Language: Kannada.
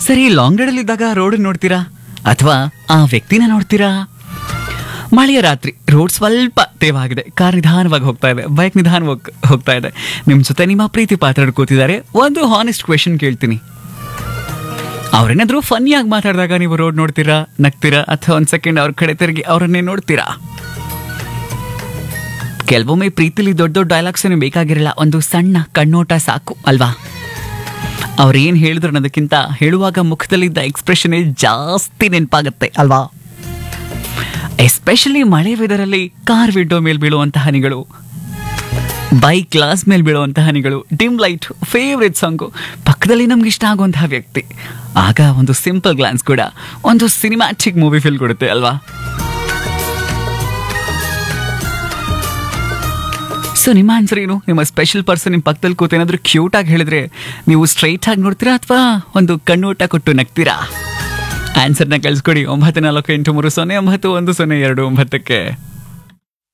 ಸರಿ ಲಾಂಗ್ ರೈಡಲ್ಲಿ ಇದ್ದಾಗ ರೋಡ್ ನೋಡ್ತೀರಾ ಅಥವಾ ಆ ವ್ಯಕ್ತಿನ ನೋಡ್ತೀರಾ ಮಳೆಯ ರಾತ್ರಿ ರೋಡ್ ಸ್ವಲ್ಪ ತೇವಾಗಿದೆ ಕಾರ್ ನಿಧಾನವಾಗಿ ಹೋಗ್ತಾ ಇದೆ ಬೈಕ್ ನಿಧಾನವಾಗಿ ಹೋಗ್ತಾ ಇದೆ ನಿಮ್ಮ ಜೊತೆ ನಿಮ್ಮ ಪ್ರೀತಿ ಪಾತ್ರರು ಕೂತಿದ್ದಾರೆ ಒಂದು ಹಾನೆಸ್ಟ್ ಕ್ವೆಶನ್ ಕೇಳ್ತೀನಿ ಅವ್ರೇನಾದ್ರೂ ಫನ್ನಿಯಾಗಿ ಮಾತಾಡಿದಾಗ ನೀವು ರೋಡ್ ನೋಡ್ತೀರಾ ನಗ್ತೀರಾ ಅಥವಾ ಒಂದು ಸೆಕೆಂಡ್ ಅವ್ರ ಕಡೆ ತಿರುಗಿ ಅವರನ್ನೇ ನೋಡ್ತೀರಾ ಕೆಲವೊಮ್ಮೆ ಪ್ರೀತಿಲಿ ದೊಡ್ಡ ದೊಡ್ಡ ಡೈಲಾಗ್ಸ್ ಏನು ಬೇಕಾಗಿರಲ್ಲ ಒಂದು ಸಣ್ಣ ಕಣ್ಣೋಟ ಸಾಕು ಅಲ್ವಾ ಅವ್ರು ಏನು ಹೇಳಿದ್ರು ಅನ್ನೋದಕ್ಕಿಂತ ಹೇಳುವಾಗ ಮುಖದಲ್ಲಿದ್ದ ಎಕ್ಸ್ಪ್ರೆಷನ್ ಜಾಸ್ತಿ ನೆನಪಾಗತ್ತೆ ಅಲ್ವಾ ಎಸ್ಪೆಷಲಿ ಮಳೆ ವೆದರಲ್ಲಿ ಕಾರ್ ವಿಂಡೋ ಮೇಲೆ ಬೀಳುವಂತಹ ಹನಿಗಳು ಬೈಕ್ ಗ್ಲಾಸ್ ಮೇಲೆ ಬೀಳುವಂತಹ ಹನಿಗಳು ಡಿಮ್ ಲೈಟ್ ಫೇವ್ರೆಟ್ ಸಾಂಗು ಪಕ್ಕದಲ್ಲಿ ನಮ್ಗೆ ಇಷ್ಟ ಆಗುವಂತಹ ವ್ಯಕ್ತಿ ಆಗ ಒಂದು ಸಿಂಪಲ್ ಗ್ಲಾನ್ಸ್ ಕೂಡ ಒಂದು ಸಿನಿಮ್ಯಾಟಿಕ್ ಮೂವಿ ಫೀಲ್ ಕೊಡುತ್ತೆ ಅಲ್ವಾ ಸೊ ನಿಮ್ಮ ಆನ್ಸರ್ ಏನು ನಿಮ್ಮ ಸ್ಪೆಷಲ್ ಪರ್ಸನ್ ನಿಮ್ಮ ಪಕ್ಕದಲ್ಲಿ ಕೂತು ಏನಾದರೂ ಕ್ಯೂಟ್ ಆಗಿ ಹೇಳಿದ್ರೆ ನೀವು ಸ್ಟ್ರೈಟ್ ಆಗಿ ನೋಡ್ತೀರಾ ಅಥವಾ ಒಂದು ಕಣ್ಣೋಟ ಕೊಟ್ಟು ನಗ್ತೀರಾ ಆನ್ಸರ್ನ ಕಳಿಸ್ಕೊಡಿ ಒಂಬತ್ತು ನಾಲ್ಕು ಎಂಟು ಮೂರು ಸೊನ್ನೆ ಒಂಬತ್ತು ಒಂದು ಸೊನ್ನೆ ಎರಡು ಒಂಬತ್ತಕ್ಕೆ